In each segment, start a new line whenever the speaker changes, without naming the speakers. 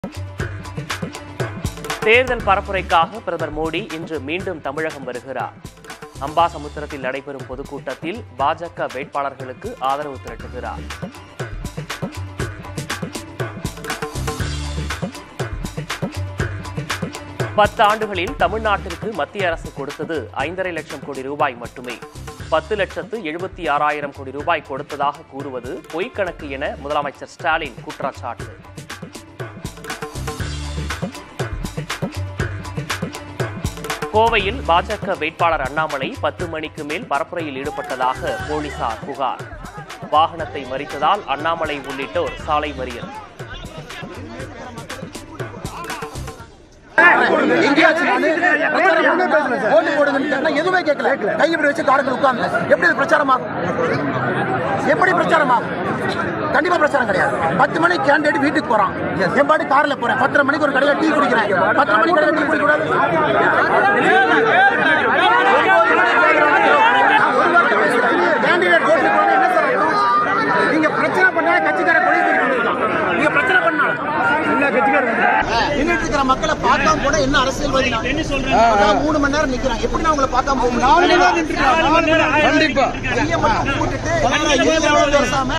தேர்தல் பரப்புரைக்காக பிரதமர் மோடி இன்று மீண்டும் தமிழகம் வருகிறார் அம்பாசமுத்திரத்தில் நடைபெறும் பொதுக்கூட்டத்தில் பாஜக வேட்பாளர்களுக்கு ஆதரவு திரட்டுகிறார் பத்து ஆண்டுகளில் தமிழ்நாட்டிற்கு மத்திய அரசு கொடுத்தது ஐந்தரை லட்சம் கோடி ரூபாய் மட்டுமே பத்து லட்சத்து எழுபத்தி ஆறாயிரம் கோடி ரூபாய் கொடுத்ததாக கூறுவது பொய்க்கணக்கு என முதலமைச்சர் ஸ்டாலின் குற்றச்சாட்டு கோவையில் பாஜக வேட்பாளர் அண்ணாமலை பத்து மணிக்கு மேல் பரப்புரையில் ஈடுபட்டதாக போலீசார் புகார் வாகனத்தை மறித்ததால் அண்ணாமலை உள்ளிட்டோர் சாலை மறியல்
எங்கேயாச்சும் நானு பிரச்சாரம் பண்ண ஓட்டு போடுங்கன்னு கேட்டா எதுவுமே கேட்கல கை இப்படி வச்சு காரங்கள் உட்கார்ந்து எப்படி இது பிரச்சாரமாகும் எப்படி பிரச்சாரமாகும் கண்டிப்பா பிரச்சாரம் கிடையாது பத்து மணிக்கு கேண்டிடேட் வீட்டுக்கு போறான் என் பாட்டு கார்ல போறேன் பத்தரை மணிக்கு ஒரு கடையில டீ குடிக்கிறேன் பத்து மணிக்கு கடையில டீ குடிக்கூடாது கேண்டிடேட் ஓட்டு போறது என்ன சார் அர்த்தம்? நீங்க பிரச்சனை பண்ணா கட்சிக்கார கொலை நீங்க பிரச்சனை பண்ணா நின்னுட்டு இருக்கிற மக்களை பார்க்காம போனா என்ன அரசியல்வாதி நான்? நான் மூணு மணி நேரம் நிக்கிறேன் எப்படி நான் உங்களை பார்க்காம போக முடியும் கண்டிப்பா கையை மட்டும் கூட்டிட்டு எல்லாரும் ஏழு பேசாம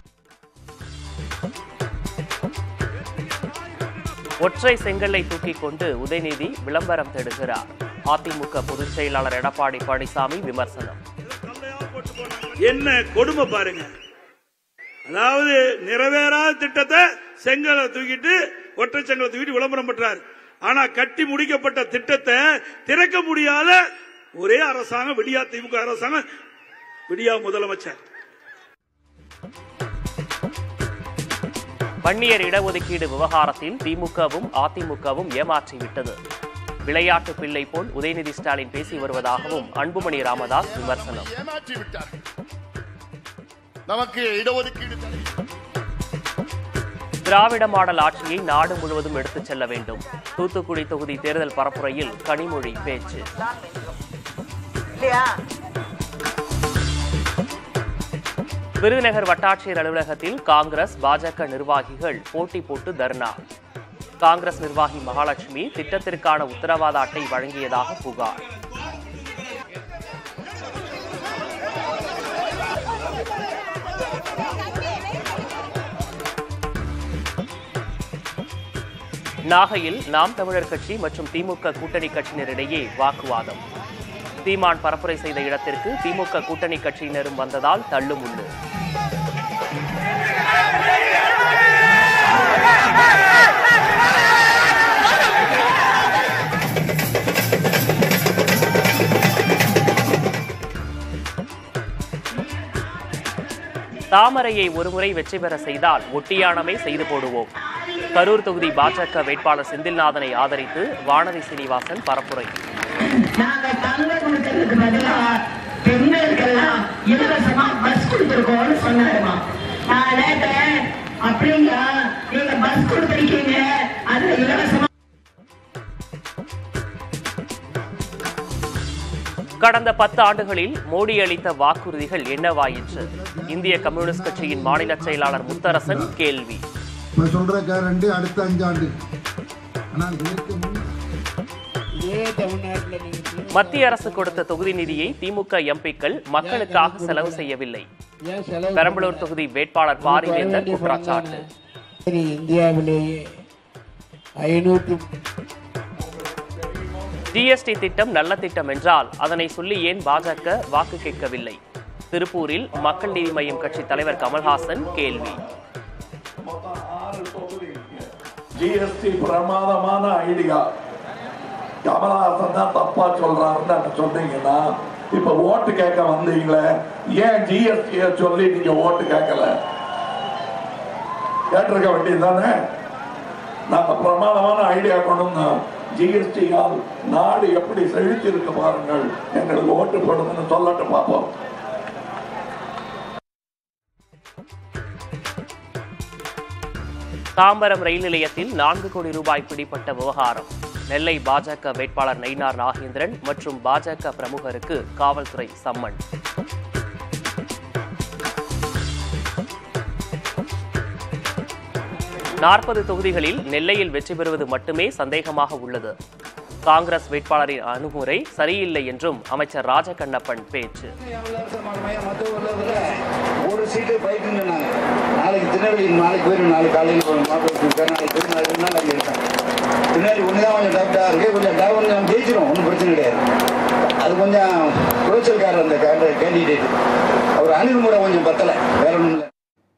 ஒற்றை செங்கல்லை தூக்கிக் கொண்டு உதயநிதி விளம்பரம் தேடுகிறார் அதிமுக பொதுச் செயலாளர் எடப்பாடி பழனிசாமி விமர்சனம்
என்ன கொடுமை பாருங்க அதாவது நிறைவேறாத திட்டத்தை செங்கலை தூக்கிட்டு ஒற்றை செங்கலை தூக்கிட்டு விளம்பரம் பண்றார் ஆனா கட்டி முடிக்கப்பட்ட திட்டத்தை திறக்க முடியாத ஒரே அரசாங்கம் விடியா திமுக அரசாங்கம் விடியா முதலமைச்சர்
வன்னியர் இடஒதுக்கீடு விவகாரத்தில் திமுகவும் அதிமுகவும் ஏமாற்றிவிட்டது விளையாட்டு பிள்ளை போல் உதயநிதி ஸ்டாலின் பேசி வருவதாகவும் அன்புமணி ராமதாஸ் விமர்சனம்
ஏமாற்றி விட்டார்கள் நமக்கு இடஒதுக்கீடு தடை
திராவிட மாடல் ஆட்சியை நாடு முழுவதும் எடுத்துச் செல்ல வேண்டும் தூத்துக்குடி தொகுதி தேர்தல் பரப்புரையில் கனிமொழி பேச்சு விருதுநகர் வட்டாட்சியர் அலுவலகத்தில் காங்கிரஸ் பாஜக நிர்வாகிகள் போட்டி போட்டு தர்ணா காங்கிரஸ் நிர்வாகி மகாலட்சுமி திட்டத்திற்கான உத்தரவாத அட்டை வழங்கியதாக புகார் நாகையில் நாம் தமிழர் கட்சி மற்றும் திமுக கூட்டணி கட்சியினரிடையே வாக்குவாதம் சீமான் பரப்புரை செய்த இடத்திற்கு திமுக கூட்டணி கட்சியினரும் வந்ததால் தள்ளுமுள்ளு தாமரையை ஒருமுறை வெற்றி பெற செய்தால் ஒட்டியானமே செய்து போடுவோம் கரூர் தொகுதி பாஜக வேட்பாளர் செந்தில்நாதனை ஆதரித்து வானதி சீனிவாசன் பரப்புரை
நாங்க தங்க கொடுக்கறதுக்கு பதிலா பெண்களுக்கெல்லாம் இலவசமா பஸ் கொடுத்துருக்கோம்னு சொன்னாருமா நான் கேட்டேன் அப்படிங்களா நீங்க பஸ் கொடுத்துருக்கீங்க அதுல இலவசமா
கடந்த பத்து ஆண்டுகளில் மோடி அளித்த வாக்குறுதிகள் என்னவாயிற்று இந்திய கம்யூனிஸ்ட் கட்சியின் மாநில செயலாளர் முத்தரசன் கேள்வி
இப்ப சொல்ற கேரண்டி அடுத்த அஞ்சாண்டு ஆனால் இதற்கு முன்
மத்திய அரசு கொடுத்த தொகுதி நிதியை திமுக எம்பிக்கள் மக்களுக்காக செலவு செய்யவில்லை பெரம்பலூர் தொகுதி வேட்பாளர் பாரிவேந்தர் குற்றச்சாட்டு
இந்தியாவிலேயே ஐநூற்று
ஜிஎஸ்டி திட்டம் நல்ல திட்டம் என்றால் அதனை சொல்லி ஏன் பாஜக வாக்கு கேட்கவில்லை திருப்பூரில் மக்கள் நீதி மய்யம் கட்சி தலைவர் கமல்ஹாசன் கேள்வி
ஜிஎஸ்டி பிரமாதமான ஐடியா கமலஹாசன் தான் தப்பா சொல்றாருன்னு அங்க சொன்னீங்கன்னா இப்ப ஓட்டு கேட்க வந்தீங்களே ஏன் ஜிஎஸ்டிய சொல்லி நீங்க ஓட்டு கேட்கல கேட்டிருக்க வேண்டியது தானே நாங்க பிரமாதமான ஐடியா கொண்டு வந்தோம் ஜிஎஸ்டியால் நாடு எப்படி செழித்து இருக்கு பாருங்கள் எங்களுக்கு ஓட்டு போடுங்கன்னு சொல்லட்டு பார்ப்போம்
தாம்பரம் ரயில் நிலையத்தில் நான்கு கோடி ரூபாய் பிடிப்பட்ட விவகாரம் நெல்லை பாஜக வேட்பாளர் நயினார் நாகேந்திரன் மற்றும் பாஜக பிரமுகருக்கு காவல்துறை சம்மன் நாற்பது தொகுதிகளில் நெல்லையில் வெற்றி பெறுவது மட்டுமே சந்தேகமாக உள்ளது காங்கிரஸ் வேட்பாளரின் அணுகுமுறை சரியில்லை என்றும் அமைச்சர் ராஜகண்ணப்பன் பேச்சு
ஒரு சீட்டு பைக்குன்னு நாங்க நாளைக்கு திருநெல்வேலி நாளைக்கு போயிடும் நாளைக்கு காலையில் போகணும் மாப்பிள்ளை நாளைக்கு போய் நாளைக்கு ரெண்டு நாள் அங்கே இருக்கேன் திருநெல்வேலி ஒன்று தான் கொஞ்சம் டவுட்டாக இருக்கு கொஞ்சம் டவுன் நம்ம ஜெயிச்சிடும் ஒன்றும் பிரச்சனை கிடையாது அது கொஞ்சம் குளச்சல்காரர் அந்த கேண்டிடேட் அவர் அணுகுமுறை கொஞ்சம் பத்தலை வேற ஒன்றும் இல்லை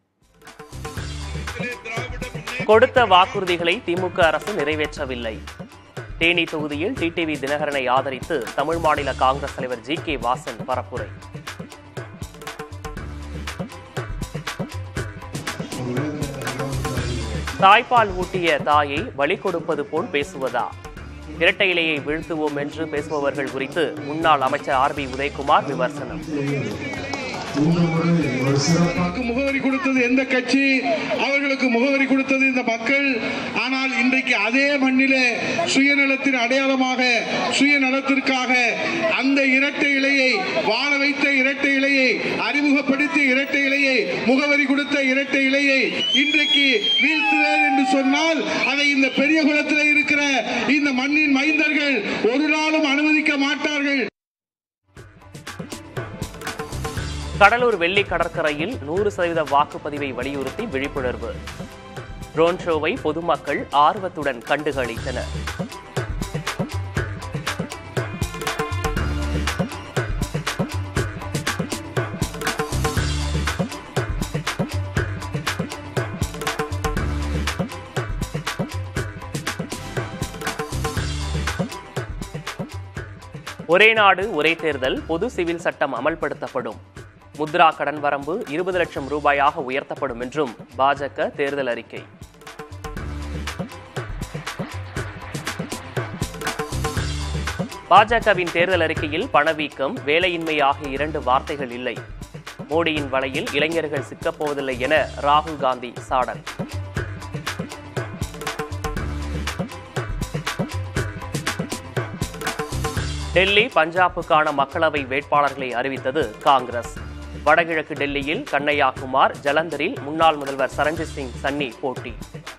கொடுத்த வாக்குறுதிகளை திமுக அரசு நிறைவேற்றவில்லை தேனி தொகுதியில் டிடிவி தினகரனை ஆதரித்து தமிழ் மாநில காங்கிரஸ் தலைவர் ஜி கே வாசன் பரப்புரை தாய்ப்பால் ஊட்டிய தாயை வழி கொடுப்பது போல் பேசுவதா இரட்டை இலையை வீழ்த்துவோம் என்று பேசுபவர்கள் குறித்து முன்னாள் அமைச்சர் ஆர் பி உதயகுமார் விமர்சனம்
அவர்களுக்கு முகவரி கொடுத்தது எந்த கட்சி அவர்களுக்கு முகவரி கொடுத்தது இந்த மக்கள் ஆனால் இன்றைக்கு அதே மண்ணிலே சுயநலத்தின் அடையாளமாக சுயநலத்திற்காக அந்த இரட்டை இலையை வாழ வைத்த இரட்டை இலையை அறிமுகப்படுத்திய இரட்டை இலையை முகவரி கொடுத்த இரட்டை இலையை இன்றைக்கு வீழ்த்துவேன் என்று சொன்னால் அதை இந்த பெரிய குளத்தில் இருக்கிற இந்த மண்ணின் மைந்தர்கள் ஒரு நாளும் அனுமதிக்க மாட்டார்கள்
கடலூர் வெள்ளி கடற்கரையில் நூறு சதவீத வாக்குப்பதிவை வலியுறுத்தி விழிப்புணர்வு ட்ரோன் ஷோவை பொதுமக்கள் ஆர்வத்துடன் கண்டுகளித்தனர் ஒரே நாடு ஒரே தேர்தல் பொது சிவில் சட்டம் அமல்படுத்தப்படும் முத்ரா கடன் வரம்பு இருபது லட்சம் ரூபாயாக உயர்த்தப்படும் என்றும் பாஜக தேர்தல் அறிக்கை பாஜகவின் தேர்தல் அறிக்கையில் பணவீக்கம் வேலையின்மை ஆகிய இரண்டு வார்த்தைகள் இல்லை மோடியின் வலையில் இளைஞர்கள் சிக்கப்போவதில்லை என ராகுல் காந்தி சாடல் டெல்லி பஞ்சாபுக்கான மக்களவை வேட்பாளர்களை அறிவித்தது காங்கிரஸ் வடகிழக்கு டெல்லியில் கண்ணையா குமார் ஜலந்தரில் முன்னாள் முதல்வர் சரண்ஜித் சிங் சன்னி போட்டி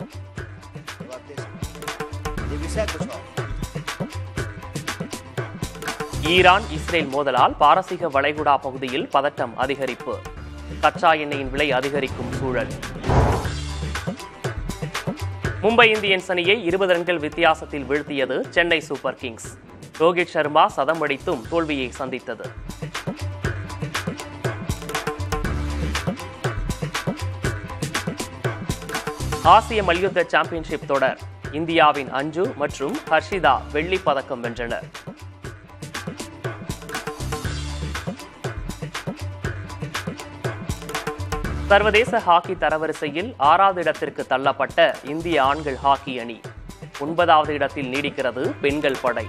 ஈரான் இஸ்ரேல் மோதலால் பாரசீக வளைகுடா பகுதியில் பதட்டம் அதிகரிப்பு கச்சா எண்ணெயின் விலை அதிகரிக்கும் சூழல் மும்பை இந்தியன்ஸ் அணியை இருபது ரன்கள் வித்தியாசத்தில் வீழ்த்தியது சென்னை சூப்பர் கிங்ஸ் ரோஹித் சர்மா சதம் அடித்தும் தோல்வியை சந்தித்தது ஆசிய மல்யுத்த சாம்பியன்ஷிப் தொடர் இந்தியாவின் அஞ்சு மற்றும் ஹர்ஷிதா வெள்ளிப் பதக்கம் வென்றனர் சர்வதேச ஹாக்கி தரவரிசையில் ஆறாவது இடத்திற்கு தள்ளப்பட்ட இந்திய ஆண்கள் ஹாக்கி அணி ஒன்பதாவது இடத்தில் நீடிக்கிறது பெண்கள் படை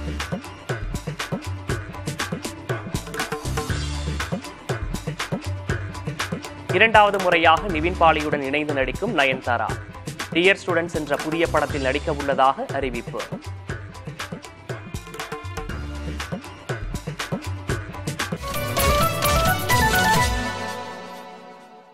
இரண்டாவது முறையாக நிவின் பாலியுடன் இணைந்து நடிக்கும் நயன்தாரா டியர் ஸ்டூடெண்ட்ஸ் என்ற புதிய படத்தில் நடிக்க உள்ளதாக அறிவிப்பு